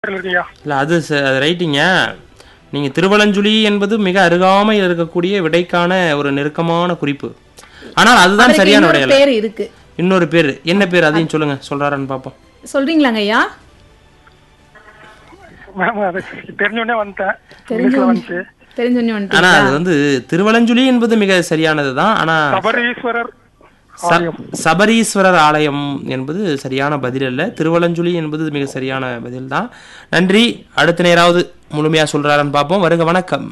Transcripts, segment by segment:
இருக்குங்கய்யா இல்லை அது ச- அது ரைட்டிங்க நீங்கள் திருவலஞ்சுழி என்பது மிக அருகாமையில் இருக்கக்கூடிய விடைக்கான ஒரு நெருக்கமான குறிப்பு ஆனால் அதுதான் அவருக்கு சரியான இன்னொரு விடையல்ல பேர் இருக்கு இன்னொரு பேர் என்ன பேர் அதையும் சொல்லுங்க சொல்றாரான்னு பார்ப்போம் சொல்றீங்களாங்க ஐயா மேம் அது தெரிஞ்சோடனே வந்துட்டேன் தெரிஞ்ச இங்கிலீஷ்ல வந்துச்சு தெரிஞ்சோன்னு ஆனா வந்துட்டீங்களா அது வந்து திருவலஞ்சுழி என்பது மிக சரியானது தான் ஆனா சபரீஸ்வரர் ச- சபரீஸ்வரர் ஆலயம் என்பது சரியான பதில் அல்ல திருவலஞ்சுழி என்பது மிக சரியான பதில் தான் நன்றி அடுத்த நேராவது முழுமையா சொல்றாரான்னு பார்ப்போம் வருக வணக்கம்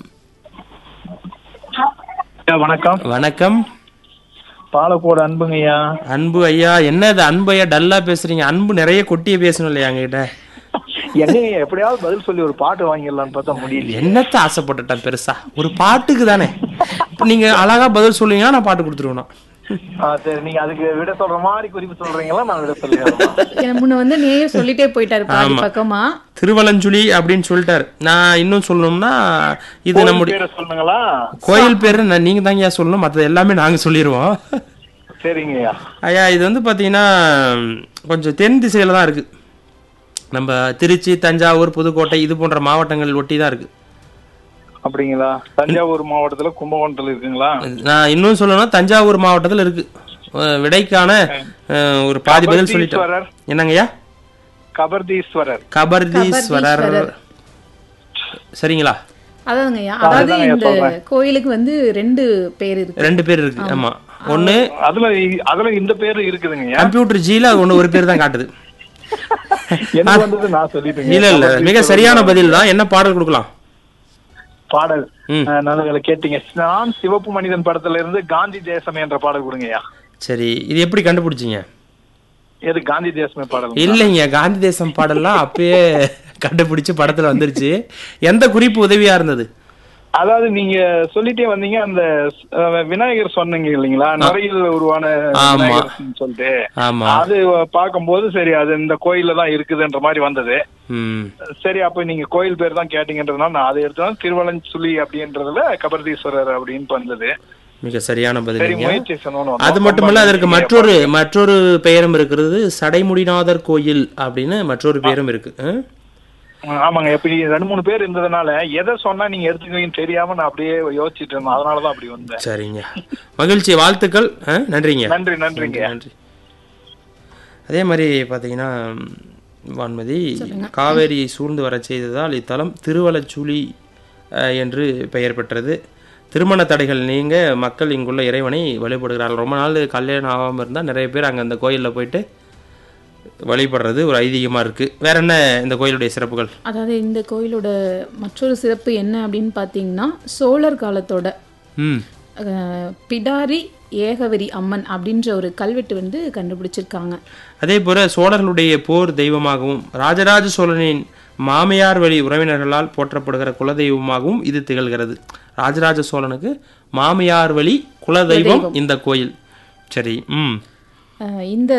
ஐயா, வணக்கம் வணக்கம் பாலக்கோடு அன்புங்கய்யா அன்பு ஐயா என்ன இது அன்பு ஐயா டல்லா பேசுறீங்க அன்பு நிறைய கொட்டிய பேசணும் இல்லையா என்கிட்ட என்னங்க எப்படியாவது பதில் சொல்லி ஒரு பாட்டு வாங்கிடலாம்னு பார்த்தா முடியல என்னத்த ஆசைப்பட்டுட்டேன் பெருசா ஒரு பாட்டுக்கு தானே இப்போ நீங்க அழகா பதில் சொல்லுவீங்கன்னா நான் பாட்டு கொடுத்துருவேன் நான். சரி நீங்க அதுக்கு விட சொல்ற மாதிரி குறிப்பு சொல்றீங்களா நான் விட சொல்லிடுறேன் எனக்கு முன்ன வந்து நேயே சொல்லிட்டே போயிட்டாரு பாதி ஆமா. பக்கமா திருவலஞ்சுழி அப்படின்னு சொல்லிட்டாரு நான் இன்னும் சொல்லணும்னா இது நம்முடைய பேரை சொல்லுங்களா கோயில் பேரு நான் நீங்க தாங்க ஐயா சொல்லணும் மற்றது எல்லாமே நாங்க சொல்லிடுவோம் சரிங்கய்யா ஐயா இது வந்து பாத்தீங்கன்னா கொஞ்சம் தென் திசையில தான் இருக்கு நம்ம திருச்சி தஞ்சாவூர் புதுக்கோட்டை இது போன்ற மாவட்டங்கள் ஒட்டி தான் இருக்கு அப்படிங்களா தஞ்சாவூர் மாவட்டத்துல கும்பகோணத்துல இருக்குங்களா நான் இன்னும் சொல்லணும்னா தஞ்சாவூர் மாவட்டத்தில் இருக்கு அஹ் விடைக்கான அஹ், ஒரு பாதி பதில் சொல்லிட்டேன் கபர்தீஸ்வரர். என்னங்கய்யா கபர்தீஸ்வரர் கபர்தீஸ்வரர் கபர்தீஸ்வரர். சரிங்களா அதாவதுங்க ஐயா அதாவது அதுதாங்க ஐயா இந்த சொல்றேன். கோயிலுக்கு வந்து ரெண்டு பேர் இருக்கு ரெண்டு பேர் இருக்கு ஆமா ஒண்ணு அதுல இ- அதுல இந்த பேரு இருக்குதுங்கய்யா கம்ப்யூட்டர் ஜில அது ஒண்ணு ஒரு பேர் தான் காட்டுது எனக்கு வந்தது நான் சொல்லிட்டேங்க இல்ல இல்ல மிக சரியான பதில் தான் என்ன பாடல் கொடுக்கலாம் பாடல் ம். அஹ், நல்லதுல கேட்டீங்க நான் சிவப்பு மனிதன் படத்துல இருந்து காந்தி தேசமே என்ற பாடல் கொடுங்கய்யா சரி இது எப்படி கண்டுபிடிச்சீங்க எது காந்தி தேசமே பாடல் இல்லைங்க காந்தி தேசம் பாடல்லாம் அப்பயே கண்டுபிடிச்சு படத்துல வந்துருச்சு எந்த குறிப்பு உதவியா இருந்தது அதாவது நீங்க சொல்லிட்டே வந்தீங்க அந்த அஹ், விநாயகர் சொன்னீங்க இல்லைங்களா நுரையில் உருவான ஆமா. விநாயகர்னு சொல்லிட்டு ஆமா அது பார்க்கும்போது சரி அது இந்த கோயில்ல தான் இருக்குதுன்ற மாதிரி வந்தது ம் சரி அப்ப நீங்க கோயில் பேர் தான் கேட்டீங்கன்றதுனால நான் அதை எடுத்தேன் திருவலஞ்சுலி அப்படின்றதுல கபர்தீஸ்வரர் அப்படின்னு வந்தது மிக சரியான சரி பதில் முயற்சி சொன்னோம் அது மட்டுமல்ல அதற்கு மற்றொரு மற்றொரு பெயரும் இருக்கிறது சடைமுடிநாதர் கோயில் அப்படின்னு மற்றொரு பேரும் இருக்கு ஆ? ஆமாங்க இப்ப நீங்க ரெண்டு மூணு பேர் இருந்ததுனால எதை சொன்னா நீங்க எடுத்துக்குவீங்கன்னு தெரியாம நான் அப்படியே யோசிச்சுட்டு இருந்தேன் அதனாலதான் அப்படி வந்தேன் சரிங்க மகிழ்ச்சி வாழ்த்துக்கள் ஆ? நன்றிங்க நன்றி நன்றிங்க நன்றி அதே மாதிரி பார்த்தீங்கன்னா வான்மதி காவேரி சூழ்ந்து வரச் செய்ததால் இத்தலம் திருவலச்சுழி அஹ், என்று பெயர் பெற்றது திருமண தடைகள் நீங்க மக்கள் இங்குள்ள இறைவனை வழிபடுகிறார்கள் ரொம்ப நாள் கல்யாணம் ஆகாமல் இருந்தால் நிறைய பேர் அங்கே அந்த கோயிலில் போயிட்டு வழிபடுறது ஒரு ஐதீகமாக இருக்குது வேற என்ன இந்த கோயிலுடைய சிறப்புகள் அதாவது இந்த கோயிலோட மற்றொரு சிறப்பு என்ன அப்படின்னு பார்த்தீங்கன்னா சோழர் காலத்தோட ம் அஹ், பிடாரி ஏகவரி அம்மன் அப்படின்ற ஒரு கல்வெட்டு வந்து கண்டுபிடிச்சிருக்காங்க அதே போல சோழர்களுடைய போர் தெய்வமாகவும் ராஜராஜ சோழனின் மாமியார் வழி உறவினர்களால் போற்றப்படுகிற குலதெய்வமாகவும் இது திகழ்கிறது ராஜராஜ சோழனுக்கு மாமியார் வழி குலதெய்வம் இந்த கோயில் சரி ம் அஹ், இந்த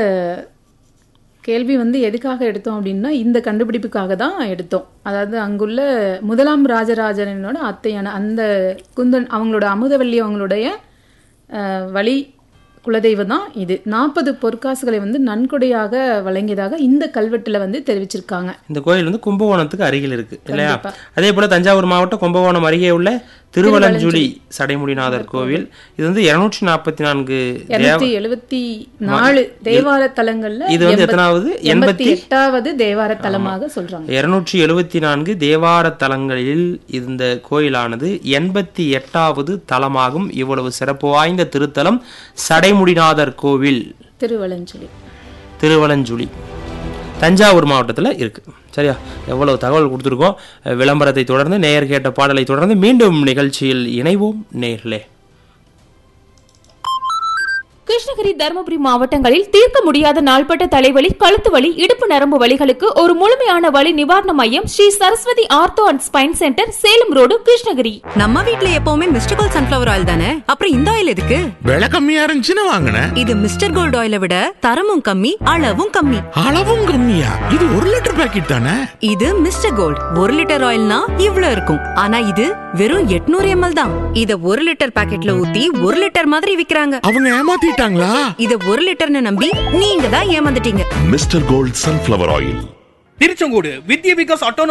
கேள்வி வந்து எதுக்காக எடுத்தோம் அப்படின்னா இந்த கண்டுபிடிப்புக்காக தான் எடுத்தோம் அதாவது அங்குள்ள முதலாம் ராஜராஜனோட அத்தையான அந்த குந்தன் அவங்களோட அமுதவல்லி அவங்களுடைய அஹ், வழி குலதெய்வம் தான் இது நாற்பது பொற்காசுகளை வந்து நன்கொடையாக வழங்கியதாக இந்த கல்வெட்டுல வந்து தெரிவிச்சிருக்காங்க இந்த கோயில் வந்து கும்பகோணத்துக்கு அருகில் இருக்கு இல்லையா அதே போல தஞ்சாவூர் மாவட்டம் கும்பகோணம் அருகே உள்ள திருவலஞ்சுழி சடைமுடிநாதர் கோவில் இது வந்து இருநூற்றி நாற்பத்தி நான்கு இருநூத்தி எழுபத்தி நாலு தேவார தலங்கள்ல இது வந்து எத்தனாவது எண்பத்தி எண்பத்தி எட்டாவது தேவார தலமாக சொல்றாங்க இருநூற்றி எழுபத்தி நான்கு தேவார தலங்களில் இந்த கோயிலானது எண்பத்தி எட்டாவது தலமாகும் இவ்வளவு சிறப்பு வாய்ந்த திருத்தலம் சடைமுடிநாதர் கோவில் திருவலஞ்சொலி திருவலஞ்சுழி தஞ்சாவூர் மாவட்டத்தில் இருக்கு சரியா எவ்வளவு தகவல் கொடுத்துருக்கோம் அஹ் விளம்பரத்தை தொடர்ந்து நேயர் கேட்ட பாடலை தொடர்ந்து மீண்டும் நிகழ்ச்சியில் இணைவோம் நேர்களே கிருஷ்ணகிரி தருமபுரி மாவட்டங்களில் தீர்க்க முடியாத நாள்பட்ட தலைவலி கழுத்து வலி இடுப்பு நரம்பு வலிகளுக்கு ஒரு முழுமையான வலி நிவாரண மையம் Sri Saraswathi ortho and spine centre Salem road Krishnagiri நம்ம வீட்ல எப்பவுமே மிஸ்டர் கோல்ட் சன்ஃபிளவர் ஆயில் தானே அப்புறம் இந்த ஆயில் எதுக்கு விலை கம்மியா இருந்துச்சுன்னு வாங்கினேன் இது மிஸ்டர் கோல்ட் ஆயிலை விட தரமும் கம்மி அளவும் கம்மி அளவும் கம்மியா இது ஒரு லிட்டர் பாக்கெட் தானே இது மிஸ்டர் கோல்ட் ஒரு லிட்டர் ஆயில்னா இவ்ளோ இருக்கும் ஆனா இது வெறும் 800 எம்எல் தான் இத ஒரு லிட்டர் பாக்கெட்ல ஊத்தி ஒரு லிட்டர் மாதிரி விக்கிறாங்க அவங்க ஏமாத்திட்டாங்களா இத ஒரு லிட்டர்னு நம்பி நீங்க தான் ஏமாந்துட்டீங்க mister gold sunflower oil Tiruchengode Vidya Vikas auto